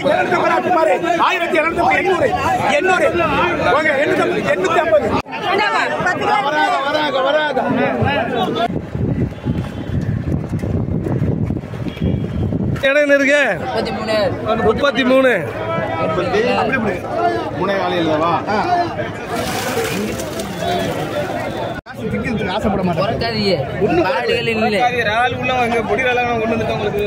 எழுநூத்தம்பது ரூபா சுமார் ஆயிரத்தி எழுநூத்தம்பது எண்ணூறு எண்ணூறு போங்க எண்ணூத்தம்பது எண்ணூத்தி ஐம்பது வராங்க வராங்க வராங்க இடம் என்ன இருக்கு முப்பத்தி மூணு முனை வேலை இல்லவா ஆசைப்பட மாட்டேன் பிறக்காதீங்க காடுகள் இல்லை ஆள் உள்ள வாங்க பொடி வேலை கொண்டு வந்துட்டு உங்களுக்கு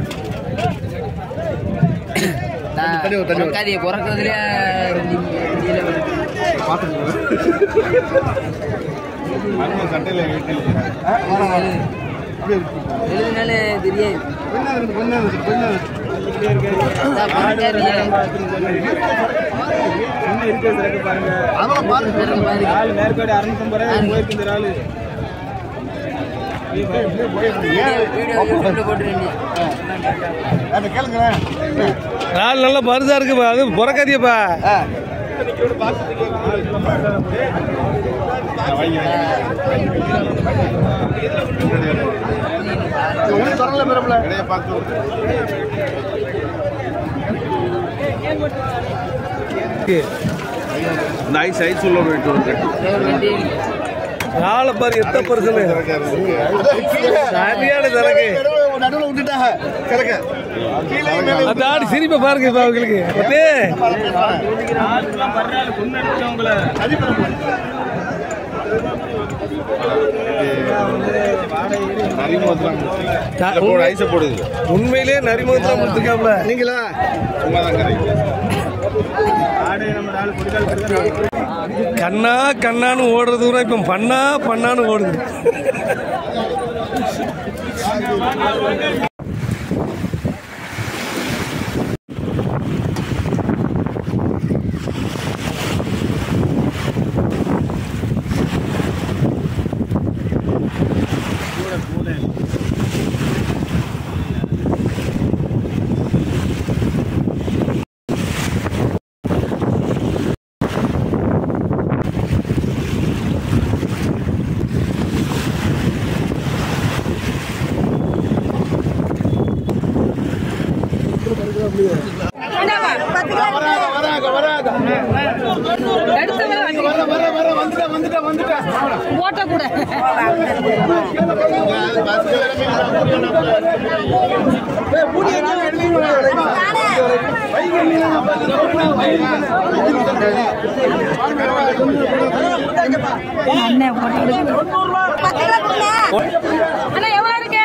பிறக்காதீங்க பிறக்கிறதுல சட்டையில எழுதுனாலே தெரியாது அதான் பிறக்காதீங்க பிறகு பாருங்க மேற்கோடி அறுநூத்தம்பது ரூபாய் போயிருக்கு இந்த ஆளு வீடியோ யூடியூப்ல போட்டுருங்க கேளுங்களேன் நாள் நல்லா பருதா இருக்குப்பா அது பிறக்காதியப்பா ஒன்றும் தொடரல பெறப்பல இடைய பார்த்து நைஸ் ஐஸ் உள்ள போயிட்டு ஒரு வண்டி நாளை பாரு எத்த பர்சன் சரியான சரக்கு நடுவில் விட்டுட்டாங்க கிடக்க கீழே மேலே அந்த ஆடி சிரிப்பை பாருங்க இப்ப அவங்களுக்கு பத்தே ஐசை போடுது உண்மையிலே நரிமுகத்துல முடிச்சிருக்காப்ல நீங்களா சும்மா தான் கண்ணா கண்ணான்னு ஓடுற தூரம் இப்ப பண்ணா பண்ணான்னு ஓடுது வராங்க வராங்க வராங்க வர வர வர வந்துட்டேன் வந்துட்டேன் வந்துட்டேன் அண்ணா எவ்வளவு இருக்கு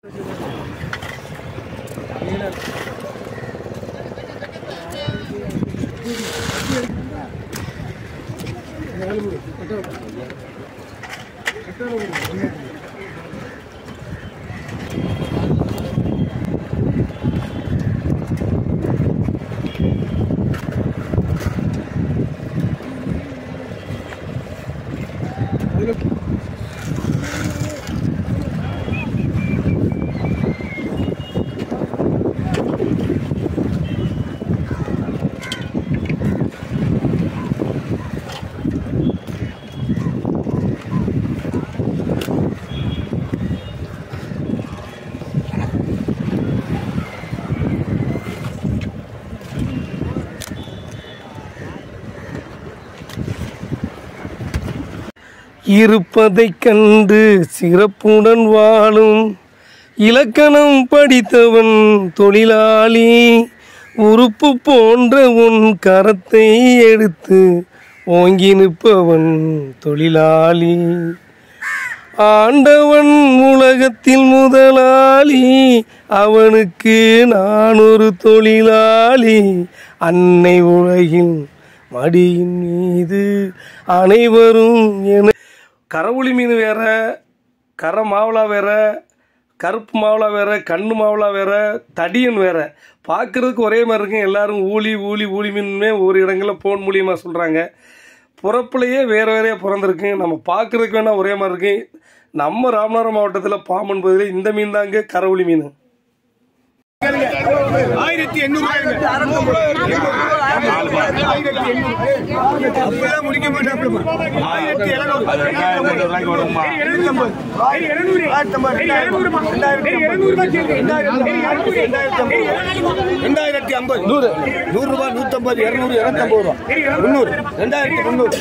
இருப்பதைக் கண்டு சிறப்புடன் வாழும் இலக்கணம் படித்தவன் தொழிலாளி உறுப்பு போன்ற உன் கரத்தை எடுத்து ஓங்கி நிற்பவன் தொழிலாளி ஆண்டவன் உலகத்தில் முதலாளி அவனுக்கு நான் ஒரு தொழிலாளி அன்னை உலகின் மடியின் மீது அனைவரும் என கரவுளி மீன் வேற கரை மாவளா வேற கருப்பு மாவளா வேற கண்ணு மாவளா வேற தடியன் வேற பார்க்கறதுக்கு ஒரே மாதிரி இருக்கும் எல்லாரும் ஊழி ஊழி ஊழி மீனுமே ஒரு இடங்களில் ஃபோன் மூலியமாக சொல்கிறாங்க பிறப்புலையே வேற வேறையாக பிறந்திருக்கு நம்ம பார்க்கறதுக்கு வேணால் ஒரே மாதிரி இருக்கு நம்ம ராமநாதபுரம் மாவட்டத்தில் பாம்பன் பகுதியில் இந்த மீன் தாங்க கரவுளி மீன் ஆயிரத்தி எண்ணூறு ஆயிரத்தி எண்ணூறு அப்பதான் முடிக்க மாட்டாப்லமா ஆயிரத்தி எழுநூறு எழுநூத்தி ஐம்பது ஆயிரத்தி ஐம்பது ரெண்டாயிரத்தி ஐம்பது நூறு நூறு ரூபாய் நூத்தம்பது இருநூறு இருநூத்தம்பது ரூபா முந்நூறு ரெண்டாயிரத்தி முந்நூறு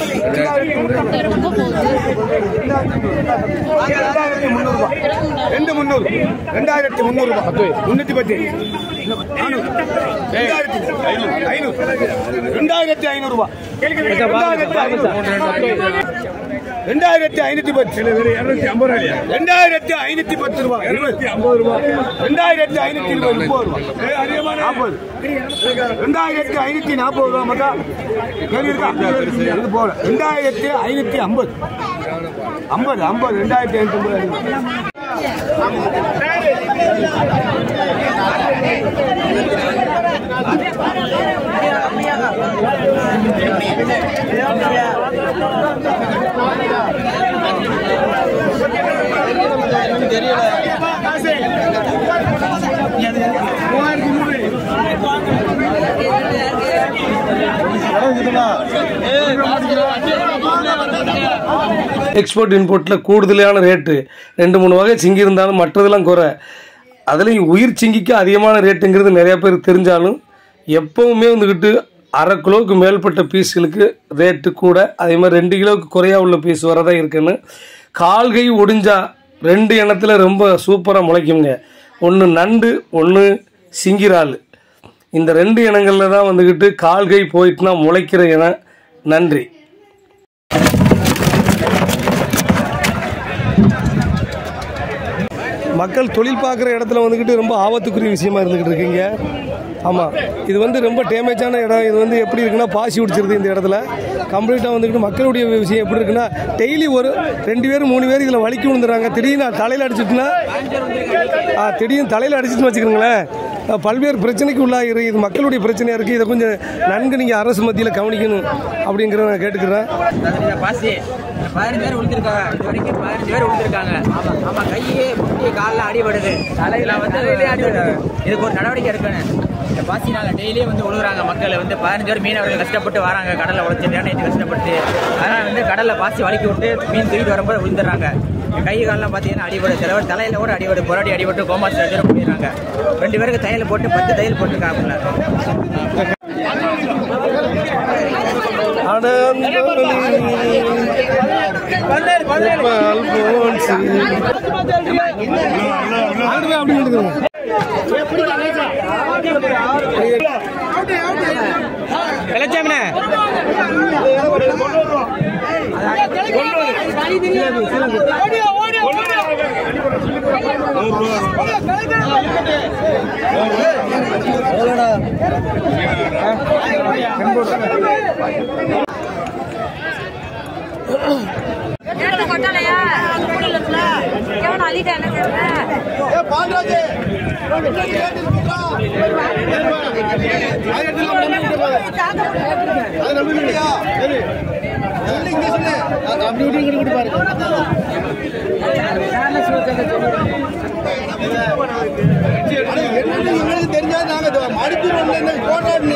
ரெண்டாயிரத்தி முந்நூறு ரூபாய் ரெண்டு முந்நூறு ரெண்டாயிரத்தி முந்நூறு ரூபாய் முன்னூத்தி பத்து நானூறு ரெண்டாயிரத்தி ஐநூறு ரெண்டாயிரத்தி ஐநூறு ரூபாய் ரெண்டாயிரத்தி ஐநூறு ரெண்டாயிரத்தி ஐநூத்தி பத்து ரெண்டாயிரத்தி ஐநூத்தி பத்து ரூபாய் இருபத்தி ஐம்பது ரூபாய் ரெண்டாயிரத்தி ஐநூத்தி இருபது முப்பது ரூபாய் நாற்பது ரெண்டாயிரத்தி ஐநூத்தி நாற்பது ரூபாய் மட்டும் கேள்வி இருக்கா இது போல ரெண்டாயிரத்தி ஐநூத்தி ஐம்பது ஐம்பது ஐம்பது ரெண்டாயிரத்தி ஐநூத்தி ஐம்பது எக்ஸ்போர்ட் இம்போர்ட்டில் கூடுதலான ரேட்டு ரெண்டு மூணு வகை சிங்கி இருந்தாலும் மற்றதெல்லாம் குறை அதுலேயும் உயிர் சிங்கிக்கு அதிகமான ரேட்டுங்கிறது நிறையா பேர் தெரிஞ்சாலும் எப்பவுமே வந்துக்கிட்டு அரை கிலோவுக்கு மேற்பட்ட பீஸ்களுக்கு ரேட்டு கூட அதே மாதிரி ரெண்டு கிலோவுக்கு குறையா உள்ள பீஸ் வரதான் இருக்குன்னு கால்கை ஒடிஞ்சா ரெண்டு இனத்துல ரொம்ப சூப்பராக முளைக்குங்க ஒன்று நண்டு ஒன்று சிங்கிரால் இந்த ரெண்டு இனங்களில் தான் வந்துக்கிட்டு கால்கை போயிட்டுனா முளைக்கிற இனம் நன்றி மக்கள் தொழில் பார்க்குற இடத்துல வந்துக்கிட்டு ரொம்ப ஆபத்துக்குரிய விஷயமா இருந்துக்கிட்டு இருக்கீங்க ஆமாம் இது வந்து ரொம்ப டேமேஜான இடம் இது வந்து எப்படி இருக்குன்னா பாசி பிடிச்சிருது இந்த இடத்துல கம்ப்ளீட்டாக வந்துக்கிட்டு மக்களுடைய விஷயம் எப்படி இருக்குன்னா டெய்லி ஒரு ரெண்டு பேர் மூணு பேர் இதில் வலிக்கி விழுந்துறாங்க திடீர்னு தலையில் அடிச்சிட்டுனா ஆ, திடீர்னு தலையில் அடிச்சிட்டுன்னு வச்சுக்கோங்களேன் அஹ், பல்வேறு பிரச்சனைக்கு உள்ளாகிரு இது மக்களுடைய பிரச்சனையாக இருக்குது இதை கொஞ்சம் நன்கு நீங்கள் அரசு மத்தியில் கவனிக்கணும் அப்படிங்கிறத நான் கேட்டுக்கிறேன் இந்த பாசி பதினஞ்சு பேர் விழுந்திருக்காங்க இது வரைக்கும் பதினஞ்சு பேர் விழுந்திருக்காங்க ஆமா ஆமா கையே முட்டி காலில் அடிபடுது தலையில வந்து இதுக்கு ஒரு நடவடிக்கை எடுக்கணும் இந்த பாசினால டெய்லியும் வந்து விழுகுறாங்க மக்கள் வந்து பதினஞ்சு பேர் மீனவர்கள் கஷ்டப்பட்டு வராங்க கடல்ல உழைச்சி நேற்று கஷ்டப்பட்டு அதனால வந்து கடல்ல பாசி வலிக்கி விட்டு மீன் தூக்கிட்டு வரும்போது விழுந்துடுறாங்க கை காலெல்லாம் பார்த்தீங்கன்னா அடிபடு சிலவர் தலையில கூட அடிபடு புரடி அடிபட்டு கோமாஸ் சர்ஜரி பண்ணிடுறாங்க ரெண்டு பேருக்கு தையல் போட்டு பத்து தையல் போட்டுருக்காங்க நேரத்தை கொட்டாலையா எவன் அள்ளிட்டா என்ன செய்யற தெரிஞ்சா நாங்க மடிப்பு போராடு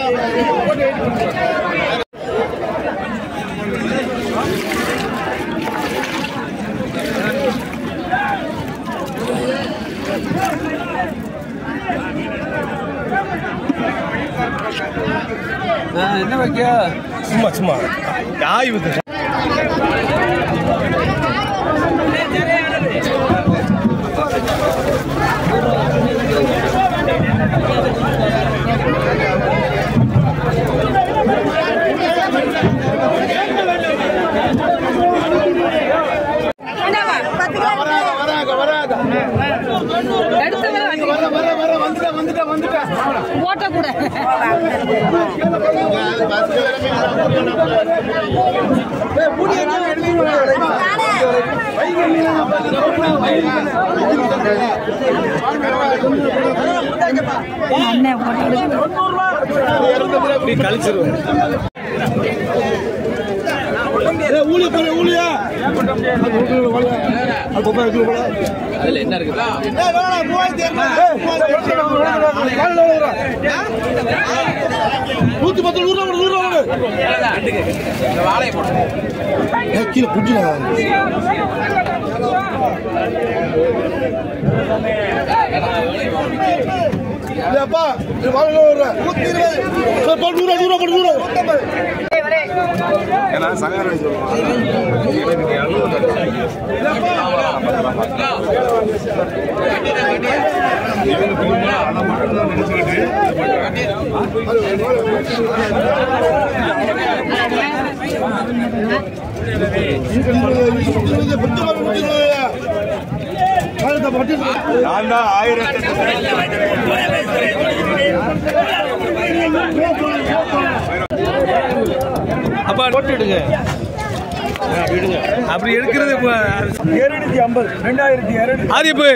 சும்மா சும்மா ஆய்வு வராங்க வராங்க வராங்க எடுத்தவன் வர வர வர வந்துட்டேன் வந்துட்டேன் வந்துட்டேன் ஓட்ட கூட ஊழிய போற ஊழியா அதுல என்ன இருக்கு மூவாயிரத்தி நூத்தி பத்து நூறு ரூபா நூறு ரூபா வாழையை போட்டு கீழே குடிச்சுடா இல்லப்பா இது வாங்க வர்ற நூத்தி இருபது நூறு நூறு போடு நூறு நான் தான் ஆயிரத்தி அப்பா போட்டுடுங்க அப்படி எடுக்கிறது இப்ப இருநூத்தி ஐம்பது ரெண்டாயிரத்தி இருநூத்தி ஆரியப்பு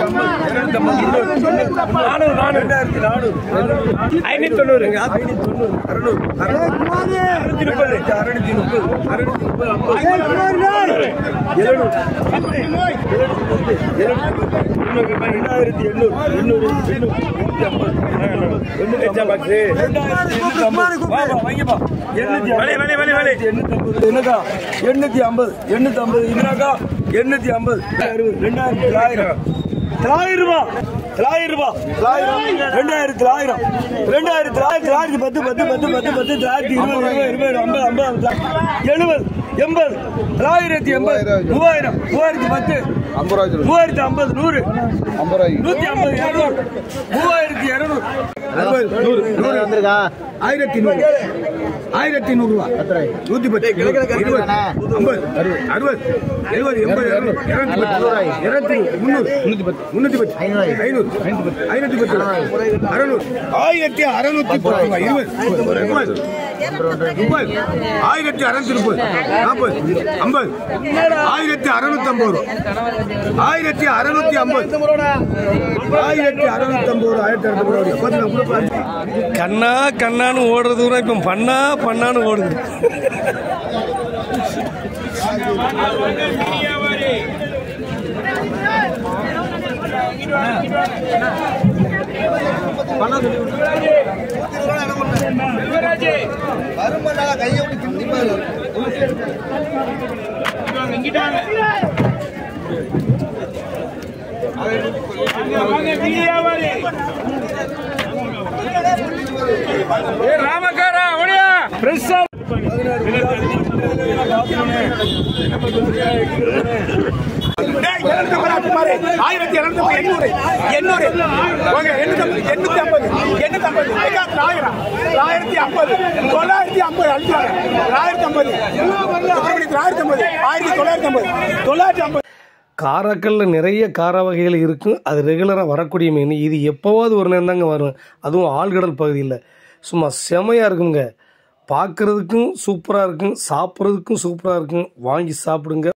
நானூறு நானூறு ரெண்டாயிரத்தி நானூறு ஐநூத்தி தொண்ணூறு ஐநூத்தி தொண்ணூறு அறுநூறு அறுநூத்தி முப்பது அறுநூத்தி முப்பது அறுநூத்தி முப்பது ஐம்பது எழுநூறு ரெண்டாயிரத்தி எண்ணூறு எண்ணூறு எண்ணூத்தி ஐம்பது எண்ணூத்தி ஐம்பது எண்ணூத்தி ஐம்பது வா, வா, வாங்கிப்பா. எண்ணூத்தி ஐம்பது. எண்ணூத்தி ஐம்பது. என்னக்கா எண்ணூத்தி ஐம்பது எண்ணூத்தி ஐம்பது இதுனாக்கா எண்ணூத்தி ஐம்பது அறுபது ரெண்டாயிரத்தி தொள்ளாயிரம் தொள்ளாயிரம் ரூபாய் தொள்ளாயிரம் ரூபாய் தொள்ளாயிரம் ரெண்டாயிரத்தி தொள்ளாயிரம் ரெண்டாயிரத்தி தொள்ளாயிரத்தி தொள்ளாயிரத்தி பத்து பத்து பத்து பத்து பத்து தொள்ளாயிரத்தி இருபது இருபது இருபது ஐம்பது ஐம்பது எழுபது எண்பது தொள்ளாயிரத்தி எண்பது மூவாயிரம் மூவாயிரத்தி பத்து மூவாயிரத்தி ஐம்பது நூறு நூத்தி ஐம்பது இருநூறு மூவாயிரத்தி இருநூறு அறுபது நூறு நூறு வந்திருக்கா ஆயிரத்தி நூறு ஆயிரத்தி நூறு ரூபா நூத்தி பத்து இருபது ஐம்பது அறுபது எழுபது எண்பது இருநூத்தி பத்து இருநூத்தி முந்நூறு முன்னூத்தி பத்து முன்னூத்தி பத்து ஐநூறு ஐநூறு ஐநூத்தி பத்து அறுநூறு ஆயிரத்தி அறுநூத்தி பத்து ரூபாய் இருபது முப்பது முப்பது ஆயிரத்தி அறுநூத்தி முப்பது நாற்பது ஐம்பது ஆயிரத்தி அறுநூத்தி ஐம்பது ரூபா ஆயிரத்தி அறுநூத்தி ஐம்பது ஆயிரத்தி அறுநூத்தி ஐம்பது ரூபா ஆயிரத்தி அறுநூத்தி ஐம்பது ரூபா கண்ணா கண்ணான்னு ஓடுறது கூட இப்ப பண்ணா பண்ணான்னு ஓடுது ஆயிரத்தி இருநூத்தி எண்ணூறு எண்ணூறு எண்ணூத்தி எண்ணூத்தி ஐம்பது எண்ணூத்தி ஐம்பது ஆயிரம் ஆயிரத்தி ஐம்பது தொள்ளாயிரத்தி ஐம்பது அழிச்சாங்க ஆயிரத்தி ஐம்பது ஆயிரத்தி ஐம்பது ஆயிரத்தி தொள்ளாயிரத்தி ஐம்பது தொள்ளாயிரத்தி ஐம்பது காராக்கல்ல நிறைய காரா வகைகள் இருக்கும் அது ரெகுலராக வரக்கூடிய மீன் இது எப்போவாவது ஒரு நேரம் தாங்க வரும் அதுவும் ஆழ்கடல் பகுதியில் சும்மா செமையாக இருக்குங்க பார்க்குறதுக்கும் சூப்பராக இருக்கும் சாப்பிட்றதுக்கும் சூப்பராக இருக்கும் வாங்கி சாப்பிடுங்க